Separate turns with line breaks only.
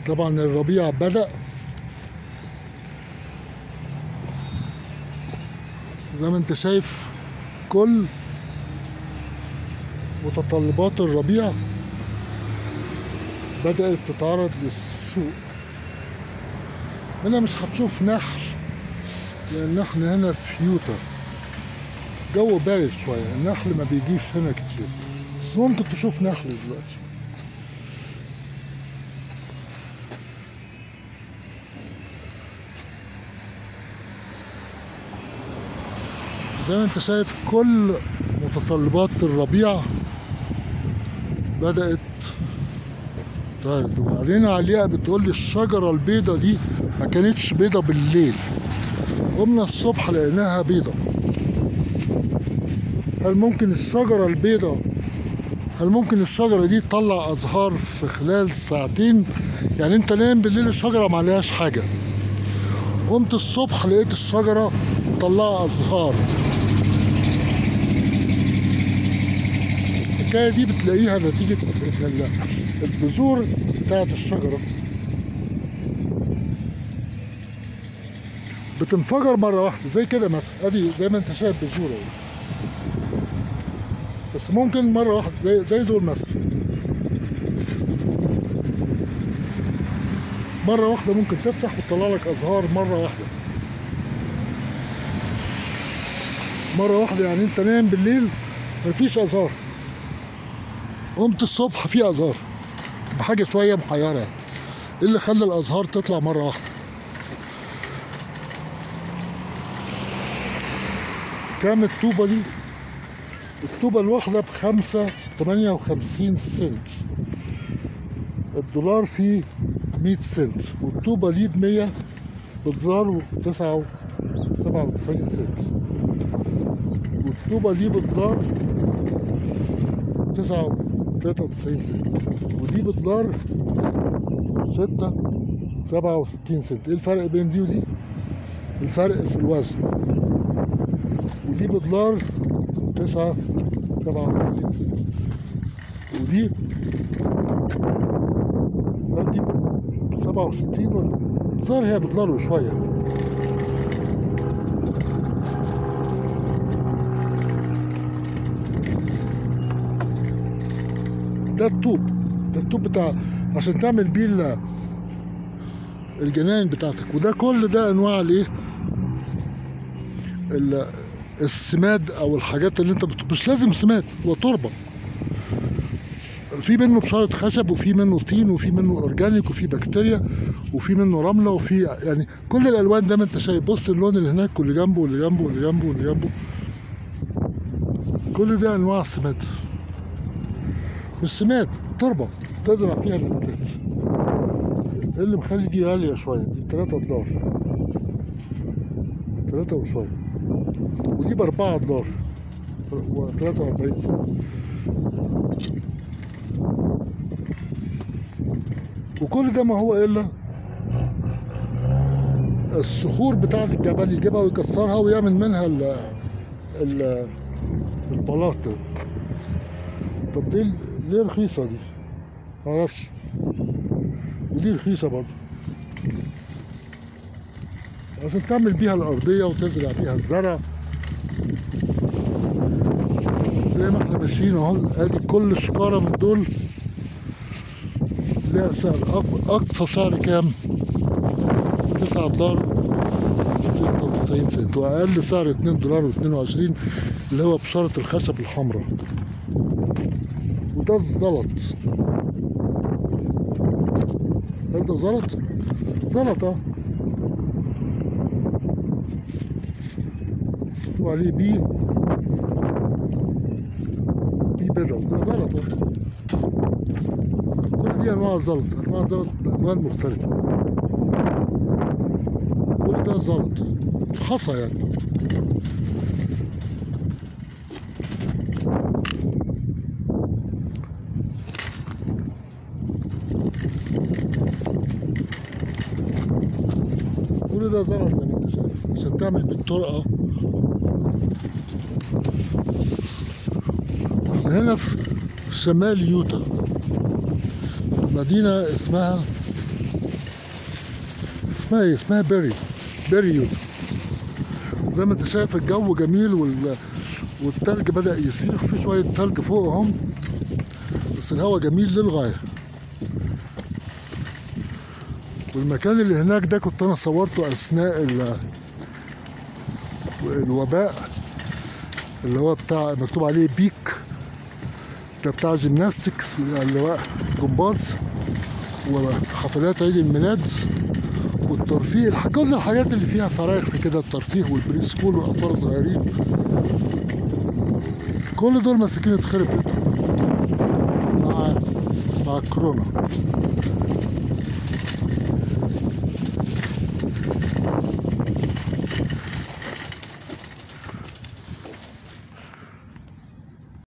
طبعا الربيع بدأ زي ما انت شايف كل متطلبات الربيع بدأت تتعرض للسوق هنا مش هتشوف نحل لأن احنا هنا في يوتا جو بارد شوية النحل ما بيجيش هنا كتير بس ممكن تشوف نحل دلوقتي زي ما انت شايف كل متطلبات الربيع بدأت تعرض وبعدين علياء بتقول لي الشجرة البيضة دي ما كانتش بيضة بالليل قمنا الصبح لقيناها بيضة هل ممكن الشجرة البيضة هل ممكن الشجرة دي تطلع أزهار في خلال ساعتين يعني انت نايم بالليل الشجرة ما عليهاش حاجة قمت الصبح لقيت الشجرة مطلعة أزهار الحكاية دي بتلاقيها نتيجة إن ال- البذور بتاعت الشجرة بتنفجر مرة واحدة زي كده مثلا ادي زي ما انت شايف بذور اهي بس ممكن مرة واحدة زي زي دول مثلا مرة واحدة ممكن تفتح وتطلع لك أزهار مرة واحدة مرة واحدة يعني أنت نايم بالليل مفيش أزهار قمت الصبح في أزهار بحاجة شوية محيرة يعني إيه اللي خلى الأزهار تطلع مرة واحدة كام الطوبة دي الطوبة الواحدة بخمسة تمانية وخمسين سنت الدولار فيه مية سنت والطوبة دي بمية بالدولار وتسعة سبعة وتسعين سنت والطوبة دي بالدولار تسعة تلاتة وتسعين سنت ودي بدولار ستة سبعة وستين سنت ايه الفرق بين دي ودي؟ الفرق في الوزن ودي بدولار تسعة سبعة وتسعين سنت ودي لا دي سبعة وستين ولا ظهر هي بدولار وشوية ده الطوب ده الطوب بتاع عشان تعمل بيه ال- الجناين بتاعتك وده كل ده انواع الايه ال- السماد او الحاجات اللي انت بت... مش لازم سماد هو تربه في منه بشاره خشب وفي منه طين وفي منه اورجانيك وفي بكتيريا وفي منه رمله وفي يعني كل الالوان زي ما انت شايف بص اللون اللي هناك واللي جنبه واللي جنبه واللي جنبه واللي جنبه كل ده انواع السماد مش سماد تربه تزرع فيها النباتات إيه اللي مخلي دي غاليه شويه دي 3 دولار 3 وشويه ودي ب 4 دولار و 43 سنت وكل ده ما هو الا الصخور بتاعت الجبل يجيبها ويكسرها ويعمل منها ال ال البلاط ده. طب دي ليه رخيصة دي؟ معرفش ودي رخيصة برضه عشان تعمل بيها الأرضية وتزرع بيها الزرع زي ما احنا ماشيين اهو ادي كل شكارة من دول ليها سعر أق- أقصى سعر كام؟ 9 دولار 96 سنت وأقل سعر 2 دولار و22 اللي هو بشارة الخشب الحمراء وده الزلط هل ده زلط؟ زلط اه مكتوب عليه بي بي بيضل ده زلط اه كل دي انواع الزلط انواع الزلط بانواع مختلفه كل ده زلط حصى يعني كل ده زلط زي ما انت شايف عشان تعمل بالطرقه احنا هنا في شمال يوتا مدينة اسمها اسمها ايه اسمها بيري بيري يوتا زي ما انت شايف الجو جميل وال... والتلج بدأ يسيح في شوية تلج فوقهم بس الهواء جميل للغاية والمكان اللي هناك ده كنت انا صورته اثناء ال... الوباء اللي هو بتاع مكتوب عليه بيك ده بتاع جيمناستكس اللي هو جمباز وحفلات عيد الميلاد والترفيه الح- كل الحاجات اللي فيها فراغ كده الترفيه والبري سكول والاطفال الصغيرين كل دول مساكين اتخرب بيتهم مع مع الكورونا